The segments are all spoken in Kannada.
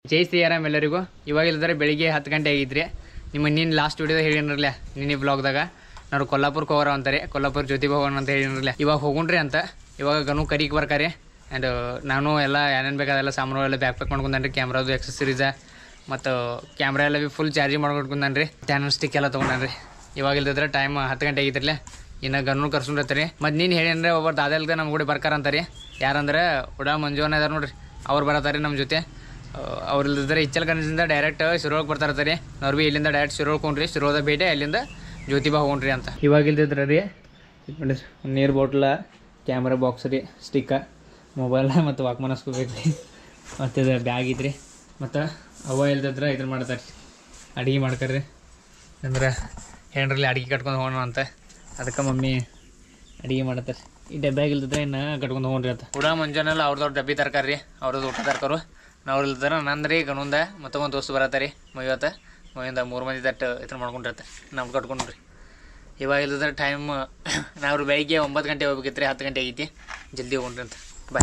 ಜೈ ಶ್ರೀರಾಮ್ ಎಲ್ಲರಿಗೂ ಇವಾಗ ಇಲ್ದರೆ ಬೆಳಿಗ್ಗೆ ಹತ್ತು ಗಂಟೆ ಆಗಿದ್ರಿ ನಿಮ್ಮ ನೀನು ಲಾಸ್ಟ್ ವಿಡಿಯೋದಾಗ ಹೇಳಿನರಲ್ಲ ನಿನ್ನೆ ಬ್ಲಾಗ್ದಾಗ ನಾವು ಕೊಲ್ಲಾಪುರಕ್ಕೆ ಹೋಗೋರ ಅಂತಾರೆ ಕೊಲ್ಲಾಪುರ ಜ್ಯೋತಿ ಭವನ್ ಅಂತ ಹೇಳಿನರಲ್ಲ ಇವಾಗ ಹೋಗುಣ್ರಿ ಅಂತ ಇವಾಗ ಗನು ಕರಿಗೆ ಬರ್ಕಾರೆ ಆ್ಯಂಡ್ ನಾನು ಎಲ್ಲ ಏನೇನು ಬೇಕಾದೆಲ್ಲ ಸಾಮಾನು ಎಲ್ಲ ಬ್ಯಾಕ್ ಪ್ಯಾಕ್ ಮಾಡ್ಕೊಂಡನ್ರಿ ಕ್ಯಾಮ್ರಾದು ಎಕ್ಸಸರೀಸ ಮತ್ತು ಕ್ಯಾಮ್ರಾ ಎಲ್ಲ ಭೀ ಫುಲ್ ಚಾರ್ಜಿಂಗ್ ಮಾಡ್ಕೊಂಡ್ರಿ ಟ್ಯಾನಲ್ ಸ್ಟಿಕ್ ಎಲ್ಲ ತೊಗೊಂಡ್ರಿ ಇವಾಗ ಇಲ್ದಿದ್ರೆ ಟೈಮ್ ಹತ್ತು ಗಂಟೆ ಆಗಿದ್ರಲ್ಲ ಇನ್ನು ಗನ್ನು ಕರ್ಸ್ಕೊಂಡಿರ್ತಾರೆ ಮತ್ತು ನೀನು ಹೇಳಿ ಅಂದ್ರೆ ಒಬ್ಬರು ದಾದಲ್ದ ನಮ್ಮ ಕೂಡ ಬರ್ಕಾರ ಅಂತಾರೆ ಯಾರಂದ್ರೆ ಉಡಾ ಮಂಜು ಅನ್ನೋ ಇದಾರೆ ನೋಡ್ರಿ ಅವ್ರು ಬರತ್ತಾರೆ ನಮ್ಮ ಜೊತೆ ಅವ್ರು ಇಲ್ದಿದ್ರೆ ಇಚ್ಚಲ್ ಕನಸಿಂದ ಡೈರೆಕ್ಟ್ ಶಿರೋಳಕ್ಕೆ ಬರ್ತಾರತ್ತಾರೆ ಅವ್ರು ಭೀ ಇಲ್ಲಿಂದ ಡೈರೆಕ್ಟ್ ಶಿರೋಳಕ್ಕೆ ಹೋಗ್ರಿ ಶಿರೋದ ಭೇಟಿ ಅಲ್ಲಿಂದ ಜ್ಯೋತಿಬಾ ಹೋಗ್ರಿ ಅಂತ ಇವಾಗ ಇಲ್ದಿದ್ರೆ ರೀ ನೋಡಿರಿ ನೀರು ಬಾಟ್ಲ ಕ್ಯಾಮ್ರಾ ಬಾಕ್ಸ್ ರೀ ಸ್ಟಿಕ್ಕ ಮೊಬೈಲ್ ಮತ್ತು ವಾಕ್ಮನ್ ಹಸ್ಕೋಬೇಕು ರೀ ಮತ್ತು ಇದು ಬ್ಯಾಗ್ ಐತ್ರಿ ಮತ್ತು ಅವ ಇಲ್ದಿದ್ರೆ ಇದನ್ನ ಮಾಡ್ತಾರೆ ಅಡುಗೆ ಮಾಡ್ಕರ್ರಿ ಅಂದ್ರೆ ಹೆಣ್ರಲ್ಲಿ ಅಡುಗೆ ಕಟ್ಕೊಂಡು ಹೋಗೋಣ ಅಂತ ಅದಕ್ಕೆ ಮಮ್ಮಿ ಅಡುಗೆ ಮಾಡತ್ತಾರೆ ಈ ಡಬ್ಬ್ಯಾಗ ಇಲ್ದಿದ್ರೆ ಇನ್ನು ಕಟ್ಕೊಂಡು ಹೋಗ್ರಿ ಅಂತ ಕೂಡ ಮುಂಜಾನೆಲ್ಲ ಅವ್ರದವ್ರ ಡಬ್ಬಿ ತರಕಾರಿ ಅವ್ರದ್ದು ಊಟ ತರ್ಕಾರು ನಾವು ಇಲ್ದಾರ ನಂದ್ರಿ ಗಣುಂದ ಮತ್ತು ಒಂದು ದೋಸ್ತು ಬರತ್ತಾರೆ ಮೈವತ್ತ ಮೈಯಿಂದ ಮೂರು ಮಂದಿ ತಟ್ಟು ಇದನ್ನ ಮಾಡ್ಕೊಂಡಿರ್ತಾರೆ ನಮ್ಗೆ ಕಟ್ಕೊಂಡ್ರಿ ಇವಾಗ ಇಲ್ದಿದ್ರೆ ಟೈಮ್ ನಾವು ಬೆಳಿಗ್ಗೆ ಒಂಬತ್ತು ಗಂಟೆ ಹೋಗ್ಬೇಕಿತ್ತು ರೀ ಹತ್ತು ಗಂಟೆ ಆಗೈತಿ ಜಲ್ದಿ ಹೋಗ್ರಿ ಅಂತ ಬಾಯ್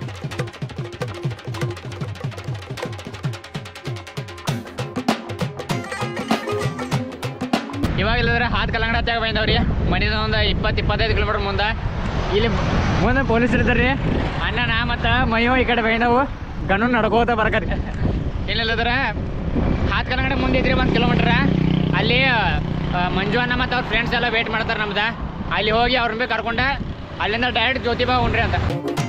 ಇವಾಗ ಇಲ್ಲದ್ರೆ ಹಾತ್ ಕಲ್ಲಂಗಡ ಹತ್ತಾಗ ಬಂದವ್ರಿ ಮನಿದ ಒಂದು ಇಪ್ಪತ್ತು ಇಪ್ಪತ್ತೈದು ಕಿಲೋಮೀಟರ್ ಮುಂದೆ ಇಲ್ಲಿ ಮುಂದೆ ಪೊಲೀಸರು ಇದ್ದಾರೆ ಅಣ್ಣ ನಾ ಮತ್ತು ಮೈಯೋ ಈ ಕಡೆ ಬೈದವು ಗಣ್ಣು ನಡ್ಕೋತ ಬರ್ಕರಿ ಇಲ್ಲಿಲ್ಲದ್ರೆ ಹಾತ್ ಕಲ್ಲಂಗಡ ಮುಂದೆ ಇದ್ರಿ ಒಂದು ಕಿಲೋಮೀಟ್ರ ಅಲ್ಲಿ ಆ, ಮಂಜು ಅಣ್ಣ ಮತ್ತು ಅವ್ರ ಫ್ರೆಂಡ್ಸ್ ಎಲ್ಲ ವೇಟ್ ಮಾಡ್ತಾರೆ ನಮ್ದು ಅಲ್ಲಿ ಹೋಗಿ ಅವ್ರನ್ನ ಭೀ ಕರ್ಕೊಂಡೆ ಅಲ್ಲಿಂದ ಡೈರೆಕ್ಟ್ ಜ್ಯೋತಿಬಾ ಉಂಡ್ರಿ ಅಂತ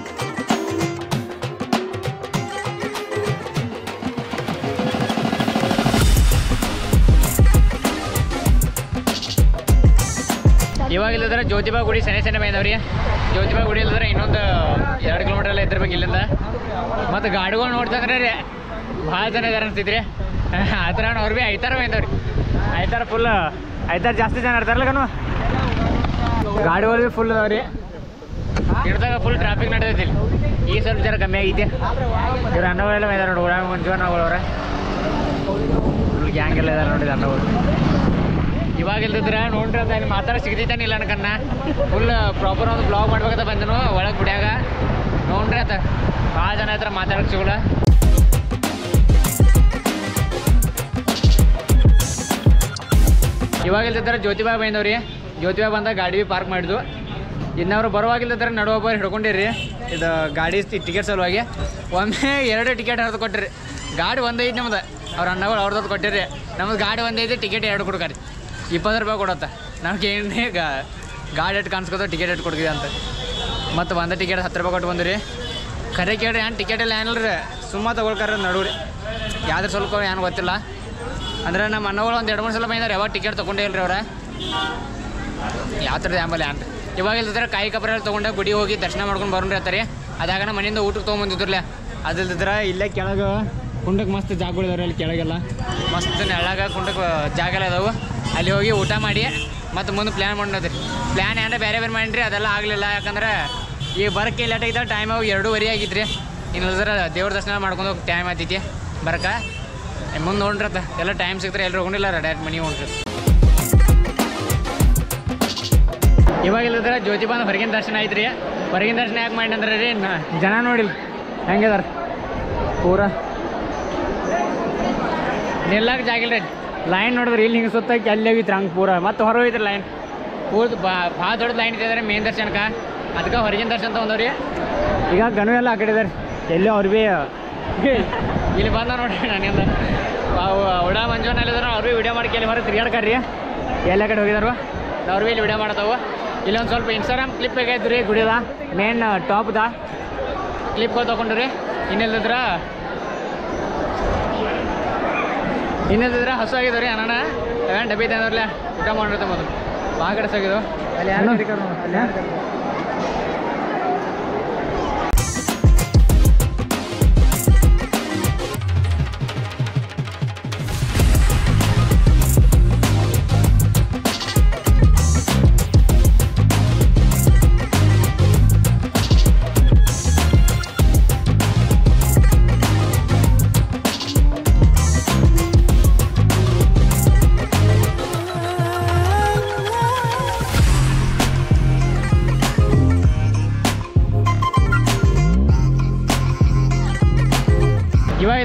ಇವಾಗ ಇಲ್ಲದ್ರೆ ಜ್ಯೋತಿಬಾ ಗುಡಿ ಸೆನೆ ಸೆನೆ ಬೈದವ್ರಿ ಜ್ಯೋತಿಬಾ ಗುಡಿ ಇಲ್ಲದ್ರೆ ಇನ್ನೊಂದು ಎರಡು ಕಿಲೋಮೀಟರ್ ಎಲ್ಲ ಇದ್ದಿರ್ಬೇಕು ಇಲ್ಲಿಂದ ಮತ್ತು ಗಾಡಿಗಳು ನೋಡ್ತಂದ್ರೆ ರೀ ಭಾಳ ಜನ ಇದಾರೆ ಅನ್ಸಿದ್ರಿ ಆ ಥರ ಅವ್ರು ಭೀ ಐತಾರ ಬೈದವ್ರಿ ಐತಾರ ಫುಲ್ ಐತಾರ ಜಾಸ್ತಿ ಜನ ಇರ್ತಾರಲ್ಲ ಕನು ಗಾಡಿಗಳು ಭೀ ಫುಲ್ ಅದಾವ್ರಿ ಹಿಡ್ದಾಗ ಫುಲ್ ಟ್ರಾಫಿಕ್ ನಡೆದೈತಿ ಇಲ್ಲಿ. ಈಗ ಸ್ವಲ್ಪ ಜನ ಕಮ್ಮಿ ಆಗೈತಿ ಇವ್ರು ಅಣ್ಣಗಳೆಲ್ಲ ಇದಾರೆ ನೋಡಿ ಊರಾಗ ಮಂಜು ಅನ್ನೋಗಳವ್ರೆ ಫುಲ್ ಗ್ಯಾಂಗ್ ಎಲ್ಲ ಇದಾರೆ ನೋಡಿ ಅನ್ನಗಳು ಇವಾಗ ಇಲ್ದಿದ್ರೆ ನೋಡ್ರಿ ಅಂತ ಇಲ್ಲಿ ಮಾತಾಡ ಸಿಗ್ತೈತಾನೆ ಇಲ್ಲ ಅನ್ಕನ್ನ ಫುಲ್ ಪ್ರಾಪರ್ ಒಂದು ಬ್ಲಾಗ್ ಮಾಡ್ಬೇಕಂತ ಬಂದನು ಒಳಗೆ ಬಿಡ್ಯಾಗ ನೋಡ್ರಿ ಅಂತ ಭಾಳ ಜನ ಹತ್ರ ಮಾತಾಡಕ್ ಸಿಗಲ್ಲ ಇವಾಗ ಇಲ್ದಿದ್ರೆ ಜ್ಯೋತಿಬಾ ಬಂದವ್ರಿ ಜ್ಯೋತಿಬಾ ಬಂದಾಗ ಗಾಡಿ ಪಾರ್ಕ್ ಮಾಡಿದ್ವು ಇನ್ನವ್ರು ಬರುವಾಗಿಲ್ದಿದ್ರೆ ನಡುವೊಬ್ಬರು ಹಿಡ್ಕೊಂಡಿರಿ ಇದು ಗಾಡಿ ಟಿಕೆಟ್ ಸಲುವಾಗಿ ಒಮ್ಮೆ ಎರಡು ಟಿಕೆಟ್ ಹರಿದು ಕೊಟ್ಟಿರಿ ಗಾಡಿ ಒಂದೈದು ನಮ್ದು ಅವ್ರ ಅಣ್ಣಗಳು ಅವ್ರದ್ದು ಕೊಟ್ಟಿರಿ ನಮ್ದು ಗಾಡಿ ಒಂದೈದು ಟಿಕೆಟ್ ಎರಡು ಕೊಡ್ಕಾರಿ ಇಪ್ಪತ್ತು ರೂಪಾಯಿ ಕೊಡತ್ತ ನಮ್ಗೆ ಏನೇ ಗಾ ಗಾಡಿ ಎಟ್ಟು ಕಾಣಿಸ್ಕೊತ ಟಿಕೆಟ್ ಎಟ್ಟು ಕೊಡ್ತೀವಿ ಅಂತ ಮತ್ತು ಒಂದೇ ಟಿಕೆಟ್ ಹತ್ತು ರೂಪಾಯಿ ಕೊಟ್ಟು ಬಂದಿರಿ ಖರೆ ಕೇಳ್ರಿ ಏನು ಟಿಕೆಟ್ ಎಲ್ಲ ಏನಿಲ್ಲ ಸುಮ್ಮ ತೊಗೊಳ್ಕಾರ ನಡುವ್ರಿ ಯಾವ್ದು ಸ್ವಲ್ಪ ಏನು ಗೊತ್ತಿಲ್ಲ ಅಂದ್ರೆ ನಮ್ಮ ಅಣ್ಣಗಳು ಒಂದು ಎರಡು ಮೂರು ಸಲ ಬಂದಿದ್ದಾರೆ ಯಾವಾಗ ಟಿಕೆಟ್ ತೊಗೊಂಡೇ ಇಲ್ರಿ ಅವ್ರ ಯಾವ ಥರದ ಆಂಬಲ್ ಅಂತ ಇವಾಗ ಇಲ್ದಿದ್ರೆ ಕಾಯಿ ಕಪರ ತೊಗೊಂಡೆ ಗುಡಿ ಹೋಗಿ ದರ್ಶನ ಮಾಡ್ಕೊಂಡು ಬರೋಣ್ರಿ ಅಂತಾರೆ ಅದಾಗ ನಮ್ಮ ಮನೆಯಿಂದ ಊಟಕ್ಕೆ ತೊಗೊಂಬಂದಿದ್ರಲ್ಲ ಅದಿಲ್ದಿದ್ರೆ ಇಲ್ಲೇ ಕೆಳಗೆ ಕುಂಡಕ್ಕೆ ಮಸ್ತ್ ಜಾಗಗಳು ಇದಾವೆ ಅಲ್ಲಿ ಕೆಳಗೆಲ್ಲ ಮಸ್ತ್ ನೆಳಗ ಕುಂಡಕ್ಕೆ ಜಾಗ ಎಲ್ಲ ಇದಾವೆ ಅಲ್ಲಿ ಹೋಗಿ ಊಟ ಮಾಡಿ ಮತ್ತು ಮುಂದೆ ಪ್ಲ್ಯಾನ್ ಮಾಡೋದ್ರಿ ಪ್ಲ್ಯಾನ್ ಏನಾರ ಬೇರೆ ಬೇರೆ ಮಾಡಿರಿ ಅದೆಲ್ಲ ಆಗಲಿಲ್ಲ ಯಾಕಂದ್ರೆ ಈಗ ಬರಕ್ಕೆ ಲೇಟ್ ಆಗಿದ್ದ ಟೈಮ್ ಅವು ಎರಡೂವರೆ ಆಗಿದ್ರಿ ಇಲ್ಲದ್ರೆ ದೇವ್ರ ದರ್ಶನ ಮಾಡ್ಕೊಂಡು ಹೋಗಿ ಟೈಮ್ ಆಯ್ತೈತಿ ಬರಕ ಮುಂದೆ ನೋಡ್ರತ್ತ ಎಲ್ಲ ಟೈಮ್ ಸಿಗ್ತಾರೆ ಎಲ್ಲರೂ ಹೋಗಿಲ್ಲ ಡೈರೆಕ್ಟ್ ಮನೆಗೆ ಹೊಂಟ್ರಿ ಇವಾಗ ಇಲ್ಲದ್ರೆ ಜ್ಯೋತಿಬಾನ ಹೊರಗಿನ ದರ್ಶನ ಐತ್ರಿ ಹೊರಗಿನ ದರ್ಶನ ಯಾಕೆ ಮಾಡಿ ಅಂದ್ರೆ ರೀ ನ- ಜನ ನೋಡಿಲ್ಲ ಹೆಂಗಿದಾರ ಪೂರ ನಿಲ್ಲಕ್ಕೆ ಜಾಗ ಇಲ್ಲ ರೀ ಲೈನ್ ನೋಡಿದ್ರೆ ಇಲ್ಲಿ ಹಿಂಗೆ ಸುತ್ತಾಕಿ ಅಲ್ಲಿ ಹೋಗಿತ್ತು ಹಂಗೆ ಪೂರ ಮತ್ತೆ ಹೊರ ಹೋಗಿದ್ರಿ ಲೈನ್ ಪೂರ ಭಾಳ ದೊಡ್ಡ ಲೈನ್ ಇದ್ದಾರೆ ಮೇನ್ ದರ್ಶನಕ್ಕೆ ಅದಕ್ಕೆ ಹೊರಗಿನ ದರ್ಶನ ತೊಗೊಂಡವ್ರಿ ಈಗ ಗನು ಎಲ್ಲ ಆ ಕಡೆ ಇದಾರೆ ಎಲ್ಲಿ ಅವ್ರು ಭೀ ಇಲ್ಲಿ ಬಂದ ನೋಡ್ರಿ ನನ್ನಿಂದ ಉಡ ಮಂಜುವನಲ್ಲಿದ್ದಾರೆ ಅವ್ರು ಭೀ ವಿಡಿಯೋ ಮಾಡಿ ಎಲ್ಲಿ ಹೊರಗೆ ತಿರ್ಗಾಡ್ಕಾರ್ರಿ ಎಲ್ಲ ಕಡೆ ಹೋಗಿದಾರು ಅವ್ರು ಭೀ ಇಲ್ಲಿ ವಿಡಿಯೋ ಮಾಡ್ತಾವು ಇಲ್ಲೊಂದು ಸ್ವಲ್ಪ ಇನ್ಸ್ಟಾಗ್ರಾಮ್ ಕ್ಲಿಪ್ ಬೇಕಾಯ್ತು ರೀ ಗುಡಿದ ಮೇನ್ ಟಾಪ್ದ ಕ್ಲಿಪ್ಗಳು ತೊಗೊಂಡ್ರಿ ಇನ್ನಿಲ್ದಿದ್ರೆ ಇನ್ನಿಲ್ದಿದ್ರೆ ಹಸು ಆಗಿದಾವ್ರಿ ಅಣ್ಣ ಏನು ಡಬ್ಬಿ ತಂದ್ರಲ್ಲ ಊಟ ಮಾಡಿರ್ತ ಮೊದಲು ಭಾಳ ಕಡೆ ಸಾಗಿದ್ವು ಅಲ್ಲಿ ಯಾರು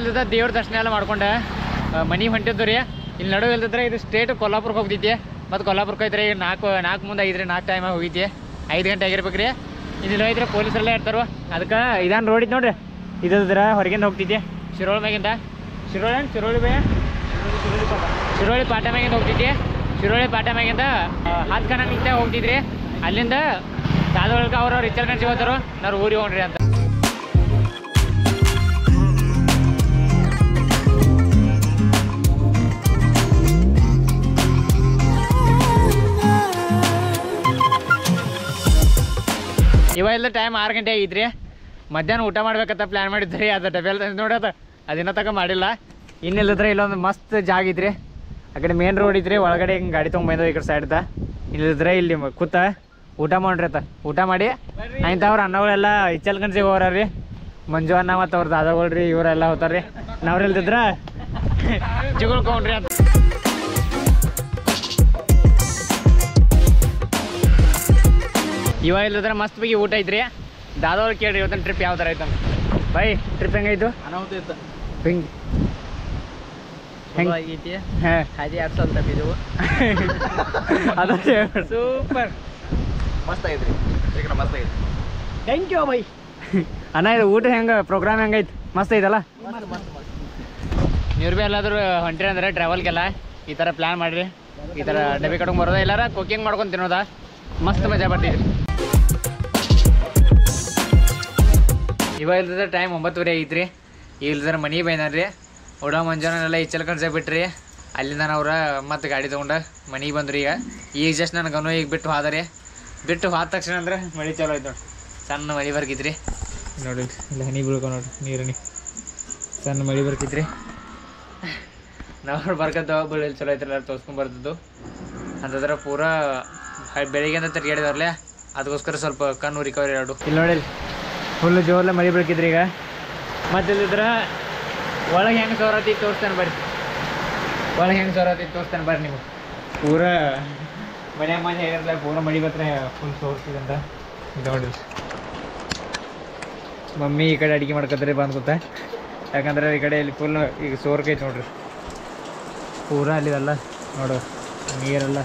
ಇಲ್ದ ದೇವ್ರ ದರ್ಶನ ಎಲ್ಲ ಮಾಡ್ಕೊಂಡು ಮನೆಗೆ ಹೊಂಟಿದ್ದು ರೀ ಇಲ್ಲಿ ನಡುವೆ ಇಲ್ದಿದ್ರೆ ಇದು ಸ್ಟೇಟ್ ಕೊಲ್ಲಾಪುರಕ್ಕೆ ಹೋಗ್ತೈತಿ ಮತ್ತು ಕೊಲ್ಲಾಪುರಕ್ಕೆ ಹೋಯ್ತಾರೆ ಈಗ ನಾಲ್ಕು ನಾಲ್ಕು ಮುಂದೆ ಐದ್ರಿ ನಾಲ್ಕು ಟೈಮ್ ಹೋಗೈತಿ ಐದು ಗಂಟೆ ಆಗಿರ್ಬೇಕು ರೀ ಇಲ್ಲಿ ಹೋಯ್ತಾರೆ ಪೊಲೀಸರೆಲ್ಲ ಇರ್ತಾರೋ ಅದಕ್ಕೆ ಇದಾನ್ ರೋಡ್ ಐತಿ ನೋಡ್ರಿ ಇದ್ರ ಹೊರಗಿಂದ ಹೋಗ್ತೈತಿ ಶಿರೋಳ ಮ್ಯಾಗಿಂದ ಶಿರೋಳ ಏನ್ ಶಿರೋಳಿ ಬೇ ಶಿರೋಳಿ ಪಾಟ ಮ್ಯಾಗಿಂದ ಹೋಗ್ತೈತಿ ಶಿರೋಳಿ ಪಾಟ ಮ್ಯಾಗಿಂದ ಹತ್ತು ಕಣಂಗಿಂದ ಹೋಗ್ತಿದ್ರಿ ಅಲ್ಲಿಂದ ದಾದೊಳಗೆ ಅವ್ರವ್ರು ಇಚ್ಚಲ್ ಗಂಟೆ ಹೋಗ್ತಾರೋ ನಾವು ಊರಿಗೆ ಹೋಗ್ರಿ ಅಂತ ಇವ ಇಲ್ಲ ಟೈಮ್ ಆರು ಗಂಟೆ ಆಗಿದ್ರಿ ಮಧ್ಯಾಹ್ನ ಊಟ ಮಾಡ್ಬೇಕಂತ ಪ್ಲ್ಯಾನ್ ಮಾಡಿದ್ರಿ ಅದು ಡಬಲ್ ನೋಡೋದ ಅದಿನ್ನ ತಕ ಮಾಡಿಲ್ಲ ಇನ್ನಿಲ್ಲದ್ರೆ ಇಲ್ಲೊಂದು ಮಸ್ತ್ ಜಾಗ ಐತ್ರಿ ಆ ಕಡೆ ಮೇನ್ ರೋಡ್ ಐತ್ರಿ ಒಳಗಡೆ ಹಿಂಗೆ ಗಾಡಿ ತೊಗೊಂಬಂದು ಈ ಕಡೆ ಸೈಡ್ದ ಇಲ್ಲಿದ್ರೆ ಇಲ್ಲಿ ಮ- ಕೂತ ಊಟ ಮಾಡ್ರಿ ಆತ ಊಟ ಮಾಡಿ ಇಂಥವ್ರ ಅನ್ನಗಳೆಲ್ಲ ಇಚ್ಚಲ್ಕನ್ಸಿಗೆ ಹೋಗ್ರಿ ಮಂಜು ಅನ್ನ ಮತ್ತು ಅವ್ರ ದಾದಾಗಳ್ರಿ ಇವರೆಲ್ಲ ಹೋಗ್ತಾರ್ರಿ ನಾವ್ರಿಲ್ದಿದ್ರ ಜಿಗುಳ್ಕೊಂಡ್ರಿ ಅಂತ ಇವಾಗ ಇಲ್ಲದ್ರೆ ಮಸ್ತ್ ಬಗ್ಗೆ ಊಟ ಐತ್ರಿ ದಾದವ್ರು ಕೇಳ್ರಿ ಇವತ್ತಿನ ಟ್ರಿಪ್ ಯಾವ ಥರ ಐತಂತ ಬೈ ಟ್ರಿಪ್ ಹೆಂಗಾಯ್ತು ಅನಾಹುತ ಇತ್ತು ಹಿಂಗೆ ಹೆಂಗ್ ಆಗೈತಿ ಹಾಂ ಹಾದಿ ಎರಡು ಸಲ ತಪ್ಪಿದೆವು ಅದ ಸೂಪರ್ ಮಸ್ತ್ ಆಗೈತ್ರಿ ಚಿಕನ್ ಮಸ್ತ್ ಆಗೈತಿ ಥ್ಯಾಂಕ್ ಯು ಬೈ ಅಣ್ಣ ಇದು ಊಟ ಹೆಂಗೆ ಪ್ರೋಗ್ರಾಮ್ ಹೆಂಗೈತೆ ಮಸ್ತ್ ಐತಲ್ಲ ಮಸ್ತ್ ಮಸ್ತ್ ಮಸ್ತ್ ನೀವು ಭೀ ಎಲ್ಲಾದರೂ ಹೊಂಟ್ರಿ ಅಂದ್ರೆ ಟ್ರಾವೆಲ್ಗೆಲ್ಲ ಈ ಥರ ಪ್ಲ್ಯಾನ್ ಮಾಡಿರಿ ಈ ಥರ ಡಬ್ಬಿ ಕಟ್ಕೊಂಡ್ ಬರೋದ ಎಲ್ಲಾರ ಕುಕಿಂಗ್ ಮಾಡ್ಕೊಂಡು ತಿನ್ನೋದ ಮಸ್ತ್ ಮಜಾ ಬರ್ತಿದ್ರಿ ಇವಾಗ ಇಲ್ದಿದ್ರೆ ಟೈಮ್ ಒಂಬತ್ತುವರೆ ಐತ್ರಿ ಇಲ್ದಿದ್ರೆ ಮನೆ ಬೈನಾರ್ರಿ ಉಡ ಮಂಜಾನೆಲ್ಲ ಇಚ್ಚಲ್ಕಂಡ್ಸೆ ಬಿಟ್ರಿ ಅಲ್ಲಿಂದ ಅವ್ರ ಮತ್ತೆ ಗಾಡಿ ತೊಗೊಂಡು ಮನೆಗೆ ಬಂದ್ರಿ ಈಗ ಈಗ ಜಸ್ಟ್ ನನಗೆ ಅನು ಈಗ ಬಿಟ್ಟು ಹೋದರಿ ಬಿಟ್ಟು ಹೋದ ತಕ್ಷಣ ಅಂದ್ರೆ ಮಳೆ ಚಲೋ ಐತೆ ನೋಡಿ ಸಣ್ಣ ಮಳೆ ಬರ್ಕಿದ್ರಿ ನೋಡಿ ಇಲ್ಲ ಹನಿ ಬೀಳ್ಕೊ ನೋಡಿ ನೀರನಿ ಸಣ್ಣ ಮಳೆ ಬರ್ಕಿದ್ರಿ ನಾವು ಬರ್ಕಂತ ಬೀಳಿ ಚಲೋ ಐತ್ರಲ್ಲ ತೋರ್ಸ್ಕೊಂಡ್ ಬರ್ತಿದ್ದು ಅಂತಂದ್ರೆ ಪೂರಾ ಹ- ಬೆಳಿಗ್ಗೆಯಿಂದ ತಿರ್ಗಾಡಿದವ್ರಲ್ಲೇ ಅದಕ್ಕೋಸ್ಕರ ಸ್ವಲ್ಪ ಕಣ್ಣು ರಿಕವರಿ ಎರಡು ಇಲ್ಲಿ ನೋಡಿ ಫುಲ್ ಜೋರ್ಲೆ ಮಳೆ ಬೀಳ್ಕಿದ್ರಿ ಈಗ ಮತ್ತೆ ಇಲ್ಲಿದ್ರ ಒಳಗೆ ಹೆಂಗೆ ಸೋರತಿ ತೋರಿಸ್ತಾನೆ ಬರ್ರಿ ಒಳಗೆ ಹೆಂಗೆ ಸೋರತಿ ತೋರಿಸ್ತಾನೆ ಬರ್ರಿ ನೀವು ಪೂರಾ ಮನೆ ಮನೆ ಹೇಳಿರಲ್ಲ ಪೂರಾ ಮಳೆ ಬತ್ರ ಫುಲ್ ಸೋರ್ಸಿದಂತ ಇದು ನೋಡಿ ಮಮ್ಮಿ ಈ ಕಡೆ ಅಡಿಗೆ ಮಾಡ್ಕೊತಾರೆ ಬಂದ್ ಕೂತ ಯಾಕಂದ್ರೆ ಈ ಕಡೆ ಇಲ್ಲಿ ಫುಲ್ ಈಗ ಸೋರ್ಕೈತೆ ನೋಡ್ರಿ ಪೂರಾ ಅಲ್ಲಿದಲ್ಲ ನೋಡು ನೀರೆಲ್ಲ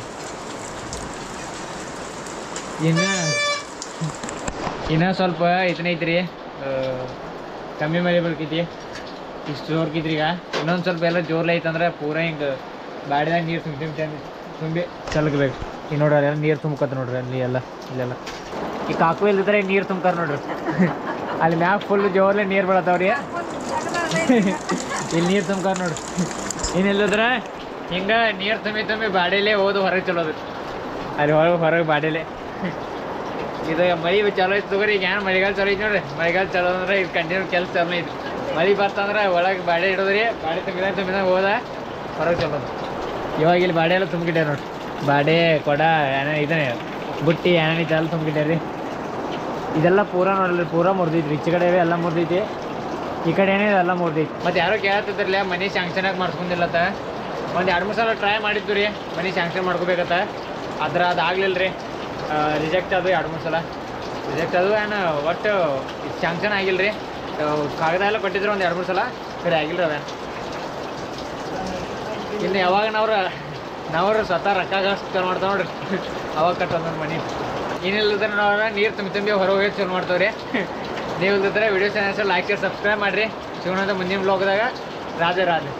ಇನ್ನು ಇನ್ನ ಸ್ವಲ್ಪ ಇದನ್ನ ಐತ್ರಿ ಆ, ಕಮ್ಮಿ ಮಳೆ ಬೀಳ್ಕೈತಿ ಇಷ್ಟು ಜೋರ್ಕಿದ್ರಿ ಈಗ ಇನ್ನೊಂದು ಸ್ವಲ್ಪ ಎಲ್ಲ ಜೋರ್ಲ ಐತಂದ್ರೆ ಪೂರಾ ಹಿಂಗೆ ಬಾಡಿದಾಗ ನೀರು ತುಂಬಿ ತುಂಬಿ ತುಂಬಿ ತುಂಬಿ ಚಲಕಬೇಕು ಈಗ ನೋಡ್ರಿ ಅಲ್ಲೆಲ್ಲ ನೀರು ತುಂಬ್ಕತ್ತ ನೋಡ್ರಿ ಅಲ್ಲಿ ಎಲ್ಲ ಇಲ್ಲೆಲ್ಲ ಈ ಕಾಕು ಇಲ್ದಿದ್ರೆ ನೀರು ತುಂಬ್ಕಾರ ನೋಡ್ರಿ ಅಲ್ಲಿ ಮ್ಯಾಗ ಫುಲ್ ಜೋರ್ಲೆ ನೀರು ಬೀಳತ್ತವ್ರಿ ಇಲ್ಲಿ ನೀರು ತುಂಬ್ಕಾರ ನೋಡ್ರಿ ಏನಿಲ್ಲದ್ರೆ ಹಿಂಗೆ ನೀರು ತುಂಬಿ ತುಂಬಿ ಬಾಡಿಲೇ ಹೋದು ಹೊರಗೆ ಚಲೋದು ಅಲ್ಲಿ ಹೊರಗೆ ಹೊರಗೆ ಬಾಡಿಲೆ ಇದು ಮಳಿ ಚಲೋ ಐತಿ ತಗೋರಿ ಈಗ ಏನು ಮಳೆಗಾಲ ಚಲೋ ಐತಿ ನೋಡ್ರಿ ಮಳೆಗಾಲ ಚಲೋ ಅಂದ್ರೆ ಇದು ಕಂಟಿನ್ಯೂ ಕೆಲಸ ಚಲೋ ಐತಿ ಮಳೆ ಬರ್ತಂದ್ರೆ ಒಳಗೆ ಬಾಡೆ ಇಡೋದ್ರಿ ಬಾಡೆ ತುಂಬಿದ ತುಂಬಿದ ಹೋದ ಹೊರಗೆ ಚಲೋದು ಇವಾಗ ಇಲ್ಲಿ ಬಾಡೆ ಎಲ್ಲ ತುಂಬಿக்கிட்டே ನೋಡ್ರಿ ಬಾಡೆ ಕೊಡ ಏನೇ ಇದನ್ನೇ ಬುಟ್ಟಿ ಏನೇನು ಎಲ್ಲ ತುಂಬಿக்கிட்டே ಇದೆಲ್ಲ ಪೂರ ನೋಡಲ್ರಿ ಪೂರ ಮುರಿದೈತ್ರಿ ಈಚೆ ಕಡೆ ಎಲ್ಲ ಮುರಿದೈತಿ ಈ ಕಡೆ ಏನೇ ಎಲ್ಲ ಮುರಿದೈತಿ ಮತ್ತೆ ಯಾರೋ ಕೇಳತ್ತಿದ್ರಲ್ಲ ಮನೆ ಶಾಂಕ್ಷನ್ ಆಗಿ ಮಾಡ್ಸ್ಕೊಂಡಿಲ್ಲತ್ತ ಒಂದು ಎರಡು ಮೂರು ಸಲ ಟ್ರೈ ಮಾಡಿದ್ದು ರೀ ಮನೆ ಶಾಂಕ್ಷನ್ ಮಾಡ್ಕೋಬೇಕತ್ತ ಅದ್ರ ಅದು ಆಗ್ಲಿಲ್ಲ ರೀ ರಿಜೆಕ್ಟ್ ಅದು ಎರಡು ಮೂರು ಸಲ ರಿಜೆಕ್ಟ್ ಅದು ಏನು ಒಟ್ಟು ಶಾಂಕ್ಷನ್ ಆಗಿಲ್ಲ ರೀ ಕಾಗದ ಎಲ್ಲ ಕೊಟ್ಟಿದ್ರು ಒಂದು ಎರಡು ಮೂರು ಸಲ ಕಡೆ ಆಗಿಲ್ಲ ರೀ ಅದೇನು ಇನ್ನು ಯಾವಾಗ ನಾವ್ರ ನಾವ್ರ ಸ್ವತಃ ರೊಕ್ಕ ಚಾಲು ಮಾಡ್ತಾವ ನೋಡ್ರಿ ಅವಾಗ ಕಟ್ಟೋದು ನನ್ನ ಮನೆ ಏನಿಲ್ಲದ್ರೆ ನಾವು ನೀರು ತುಂಬಿ ತುಂಬಿ ಹೊರಗೆ ಹೋಗಿ ಚಲೋ ಮಾಡ್ತಾವ್ರಿ ನೀವು ಇಲ್ಲದ್ರೆ video channels like share subscribe ಮಾಡಿರಿ ಸಿಗೋಣ ಮುಂದಿನ ಬ್ಲಾಗ್ದಾಗ ರಾಧೆ ರಾಧೆ